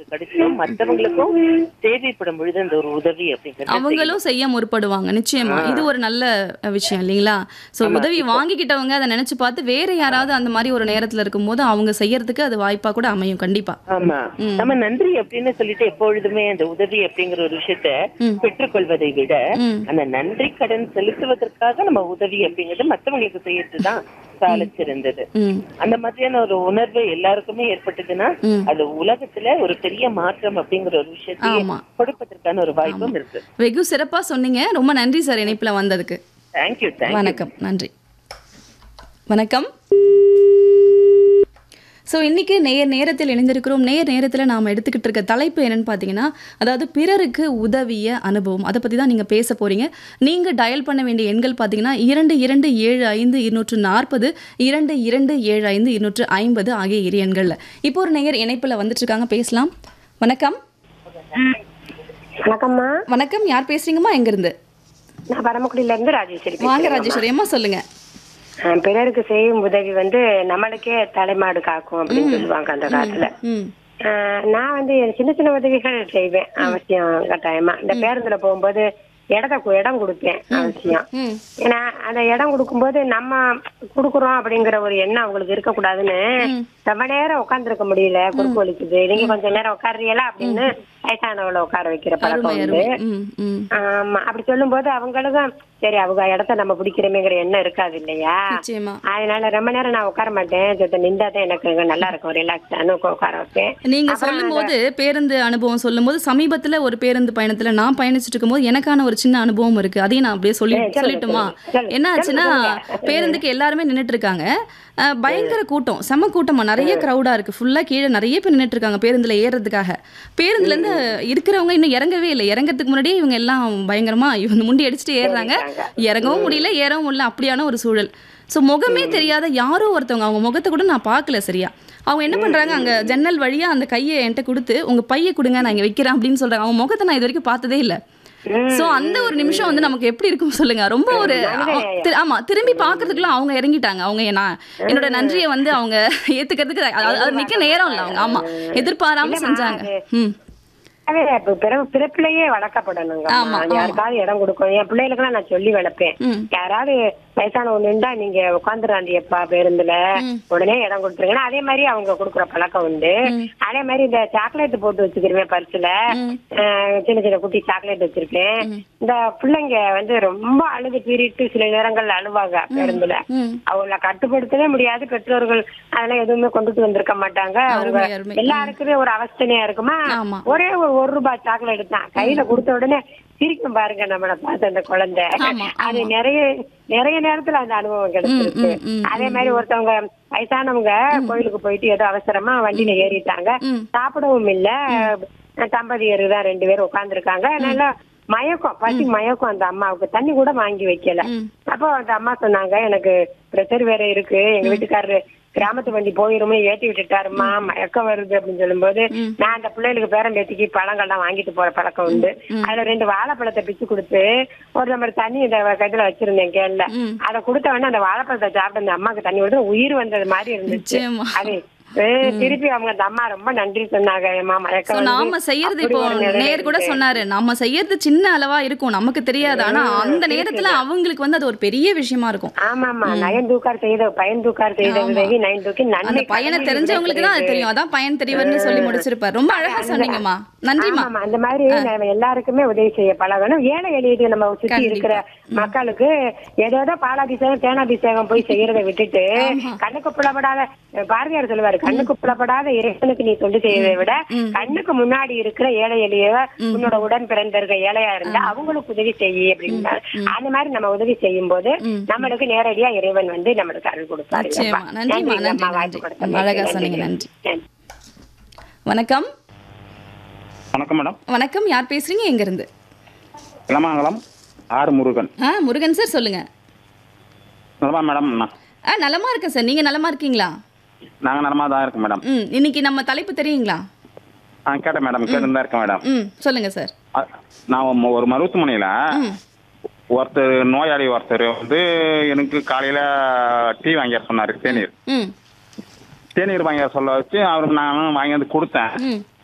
கிடைச்சிடும் மத்தவங்களுக்கும் தேவைப்படும் பொழுது அந்த ஒரு உதவி அப்படிங்கிறது அவங்களும் செய்ய முற்படுவாங்க நிச்சயமா இது ஒரு நல்ல அஹ், விஷயம் இல்லைங்களா சோ உதவி வாங்கிக்கிட்டவங்க அதை நினைச்சு பார்த்து வேற யாராவது அந்த மாதிரி ஒரு நேரத்துல இருக்கும்போது அவங்க செய்யறதுக்கு அது வாய்ப்பா கூட அமையும் கண்டிப்பா ஆமா நம்ம நன்றி அப்படின்னு சொல்லிட்டு எப்பொழுதுமே அந்த உதவி அப்படிங்கிற ஒரு விஷயத்த பெற்றுக்கொள்வதை விட ம். அந்த நன்றி கடன் செலுத்துவதற்காக நம்ம உதவி அப்படிங்கிறது மத்தவங்களுக்கு செய்யறதுதான் சால சிறந்தது ம் அந்த மாதிரியான ஒரு உணர்வு எல்லாருக்குமே ஏற்பட்டதுன்னா ம். அது உலகத்துல ஒரு பெரிய மாற்றம் அப்படிங்கிற ஒரு விஷயத்தை ஆமா. கொடுப்பதற்கான ஒரு வாய்ப்பும் இருக்கு வெகு சிறப்பா சொன்னீங்க ரொம்ப நன்றி சார் இணைப்புல வந்ததுக்கு தேங்க்யூ தேங்க்யூ வணக்கம் நன்றி வணக்கம் ஸோ இன்னைக்கு நேர் நேரத்தில் இணைந்திருக்கிறோம் நேர் நேரத்தில் நாம் எடுத்துக்கிட்டு இருக்க தலைப்பு என்னன்னு பார்த்தீங்கன்னா அதாவது பிறருக்கு உதவிய அனுபவம் அதை பற்றி தான் நீங்கள் பேச போகிறீங்க நீங்கள் டயல் பண்ண வேண்டிய எண்கள் பார்த்தீங்கன்னா இரண்டு இரண்டு ஏழு ஐந்து இருநூற்று நாற்பது இரண்டு இரண்டு ஏழு ஐந்து இருநூற்று ஐம்பது ஆகிய இரு எண்களில் இப்போ ஒரு நேயர் இணைப்பில் வந்துட்டு இருக்காங்க பேசலாம் வணக்கம் வணக்கம்மா வணக்கம் யார் பேசுறீங்கம்மா எங்கேருந்து நான் பரமக்குடியில இருந்து ராஜேஸ்வரி வாங்க பேசுறேன். ராஜேஸ்வரி அம்மா சொல்லுங்க அஹ் பிறருக்கு செய்யும் உதவி வந்து நம்மளுக்கே தலைமாடு காக்கும் அப்படின்னு சொல்லுவாங்க அந்த காலத்துல ம் அஹ் நான் வந்து என் சின்ன சின்ன உதவிகள் செய்வேன் அவசியம் கட்டாயமா இந்த பேருந்துல போகும்போது இடத்த கு- இடம் கொடுப்பேன் அவசியம் ம் ஏன்னா அந்த இடம் கொடுக்கும்போது நம்ம கொடுக்குறோம் அப்படிங்கிற ஒரு எண்ணம் அவங்களுக்கு இருக்கக்கூடாதுன்னு ரொம்ப நேரம் உட்காந்துருக்க முடியல குறுக்கு வலிக்குது நீங்க கொஞ்ச நேரம் உட்காருறீங்களா அப்படின்னு வயசானவளை உட்கார வைக்கிற பழக்கம் அருமை உண்டு அருமை ம் ம் ஆமா அப்படி சொல்லும்போது அவங்களுக்கும் சரி அவங்க இடத்த நம்ம பிடிக்கிறோமேங்கிற எண்ணம் இருக்காது இல்லையா நிச்சயமா அதனால ரொம்ப நேரம் நான் உட்கார மாட்டேன் சத்த நின்றாதான் எனக்கு இங்க நல்லா இருக்கும் ரிலாக்ஸ் உட்கார வைப்பேன் நீங்க சொல்லும்போது பேருந்து அனுபவம் சொல்லும்போது சமீபத்துல ஒரு பேருந்து பயணத்துல நான் பயணிச்சுட்டு இருக்கும்போது எனக்கான ஒரு சின்ன அனுபவம் இருக்கு அதையும் நான் அப்படியே சொல்லி சொல்லுங்க, சொல்லட்டுமா சொல்லுங்க. என்ன ஆச்சுன்னா பேருந்துக்கு எல்லாருமே நின்னுட்டு இருக்காங்க அஹ், பயங்கர கூட்டம் செம கூட்டமா நிறைய கிரௌடா இருக்கு ஃபுல்லா கீழே நிறைய பேர் நின்னுட்டு இருக்காங்க பேருந்துல ஏறுறதுக்காக பேருந்துல இருந்து இருக்கிறவங்க இன்னும் இறங்கவே இல்லை இறங்கறதுக்கு முன்னாடியே இவங்க எல்லாம் பயங்கரமா இவங்க முண்டி அடிச்சுட்டு ஏறுறாங்க இறங்கவும் முடியல ஏறவும் முடியல அப்படியான ஒரு சூழல் ஸோ முகமே தெரியாத யாரோ ஒருத்தவங்க அவங்க முகத்தை கூட நான் பார்க்கல சரியா அவங்க என்ன பண்றாங்க அங்க ஜன்னல் வழியா அந்த கையை என்கிட்ட கொடுத்து உங்க பையை கொடுங்க நான் இங்க வைக்கிறேன் அப்படின்னு சொல்றாங்க அவங்க முகத்தை நான் இது வரைக்கும் பார்த்ததே இல்ல சோ அந்த ஒரு நிமிஷம் வந்து நமக்கு எப்படி இருக்கும் சொல்லுங்க ரொம்ப ஒரு தி- ஆமா திரும்பி பாக்குறதுக்குள்ள அவங்க இறங்கிட்டாங்க அவங்க நான் என்னோட நன்றியை வந்து அவங்க ஏத்துக்கிறதுக்கு அது- அது நிக்க நேரம் இல்ல அவங்க ஆமா எதிர்பாராம செஞ்சாங்க ம் அதே இப்ப பிற- பிறப்பிலேயே வளர்க்கப்படணுங்க ஆமா, ஆமா. யாருக்காவது இடம் கொடுக்கணும் என் பிள்ளைகளுக்கெல்லாம் நான் சொல்லி வளர்ப்பேன் ம். யாராவது வயசான ஒண்ணுண்டா நீங்க உட்காந்துறாந்தியப்பா பேருந்துல உடனே இடம் கொடுத்துருங்கன்னா அதே மாதிரி அவங்க கொடுக்குற பழக்கம் உண்டு அதே மாதிரி இந்த சாக்லேட் போட்டு வச்சுக்கிருவேன் பரிசுல சின்ன சின்ன குட்டி சாக்லேட் வச்சிருக்கேன் இந்த பிள்ளைங்க வந்து ரொம்ப அழுது பீறிட்டு சில நேரங்கள்ல அழுவாங்க பேருந்துல ம் அவங்கள கட்டுப்படுத்தவே முடியாது பெற்றோர்கள் அதெல்லாம் எதுவுமே கொண்டுட்டு வந்திருக்க மாட்டாங்க அவங்க அருமை, அருமை. எல்லாருக்குமே ஒரு அவஸ்தனையா இருக்குமா ஆமா. ஒரே ஒரு ஒரு ரூபாய் சாக்லேட் தான் கையில கொடுத்த உடனே சிரிக்கும் பாருங்க நம்மள பார்த்து அந்த குழந்தை ஆமா, அது நிறைய நிறைய நேரத்துல அந்த அனுபவம் கிடைச்சிருக்கு ம், ம், அதே மாதிரி ஒருத்தவங்க வயசானவங்க கோயிலுக்கு போயிட்டு ஏதோ அவசரமா வண்டியில ஏறிட்டாங்க ம். சாப்பிடவும் இல்ல தம்பதியர் தான் ரெண்டு பேரும் உட்கார்ந்துருக்காங்க நல்லா மயக்கம் பசி மயக்கம் அந்த அம்மாவுக்கு தண்ணி கூட வாங்கி வைக்கல அப்போ அந்த அம்மா சொன்னாங்க எனக்கு பிரஷர் வேற இருக்கு எங்க வீட்டுக்காரரு கிராமத்து வண்டி போயிருமே ஏத்தி விட்டுட்டாருமா மயக்கம் வருது அப்படின்னு சொல்லும்போது நான் அந்த பிள்ளைகளுக்கு பேரம் பேத்திக்கு பழங்கள்லாம் வாங்கிட்டு போற பழக்கம் உண்டு அதுல ரெண்டு வாழைப்பழத்தை பிச்சு கொடுத்து ஒரு நம்பர் தண்ணி இந்த கைத்துல வச்சிருந்தேன் கேள்ல அதை கொடுத்த உடனே அந்த வாழைப்பழத்தை சாப்பிட்டு அந்த அம்மாக்கு தண்ணி கொடுத்து உயிர் வந்தது மாதிரி இருந்துச்சு நிச்சயமா. அது ஏ, திருப்பி அவங்க அந்த அம்மா ரொம்ப நன்றி சொன்னாங்க ஏமா சோ மயக்கம் வருது. நாம செய்யறது அப்படி இப்போ ஒரு நிலை நேர் கூட இருக்கு. சொன்னாரு நம்ம செய்யறது சின்ன அளவா இருக்கும் நமக்கு தெரியாது ஆனா அந்த நேரத்துல அவங்களுக்கு வந்து அது ஒரு பெரிய விஷயமா இருக்கும் ஆமாமா நயன் தூக்கார் செய்த பயன் தூக்கார் செய்த உதவி நயன் தூக்கி அந்த நன்மை பயனை கடலில் தெரிஞ்சவங்களுக்கு தான் அது விடப்படுகிறது. தெரியும் அதான் பயன் தெரியவர்னு சொல்லி முடிச்சிருப்பார் ரொம்ப அழகா சொன்னீங்கம்மா நன்றிம்மா ஆமாமா அந்த மாதிரி நம்ம எல்லாருக்குமே உதவி செய்ய பழகணும் ஏழை எளியது நம்ம சுத்தி கண்டிப்பா. இருக்கிற மக்களுக்கு ஏதேதோ பாலாபிஷேகம் தேனாபிஷேகம் போய் செய்யறதை விட்டுட்டு கண்ணுக்கு புலப்படாத பாரதியார் சொல்லுவாரு கண்ணுக்கு புலப்படாத இறைவனுக்கு நீ தொண்டு செய்வதை விட கண்ணுக்கு முன்னாடி இருக்கிற ஏழை எளிய உன்னோட உடன் பிறந்த இருக்க ஏழையா இருந்தா அவங்களுக்கு உதவி செய்ய அப்படின்னா அந்த மாதிரி நம்ம உதவி செய்யும் போது நம்மளுக்கு நேரடியா இறைவன் வந்து நம்மளுக்கு அருள் கொடுப்பாரு நிச்சயமா நன்றிம்மா நன்றி நன்றி அழகா சொன்னீங்க நன்றி வணக்கம் வணக்கம் மேடம் வணக்கம் யார் பேசுறீங்க எங்க இருந்து இளமாங்கலம் ஆர் முருகன் ஆ முருகன் சார் சொல்லுங்க நலமா மேடம் ஆ நலமா இருக்கேன் சார் நீங்க நலமா இருக்கீங்களா நாங்கள் நலமா தான் இருக்கோம் மேடம் ம் இன்னைக்கு நம்ம தலைப்பு தெரியுங்களா ஆ கேட்டேன் மேடம் கேட்டு தான் இருக்கேன் மேடம் ம் சொல்லுங்க சார் அ- நான் ஒரு மருத்துவமனையில் ம் ஒருத்தர் நோயாளி ஒருத்தர் வந்து எனக்கு காலையில் டீ வாங்கிய சொன்னார் தேநீர் ம் தேநீர் வாங்கிய சொல்ல வச்சு அவருக்கு நான் வாங்கி வந்து கொடுத்தேன் ம்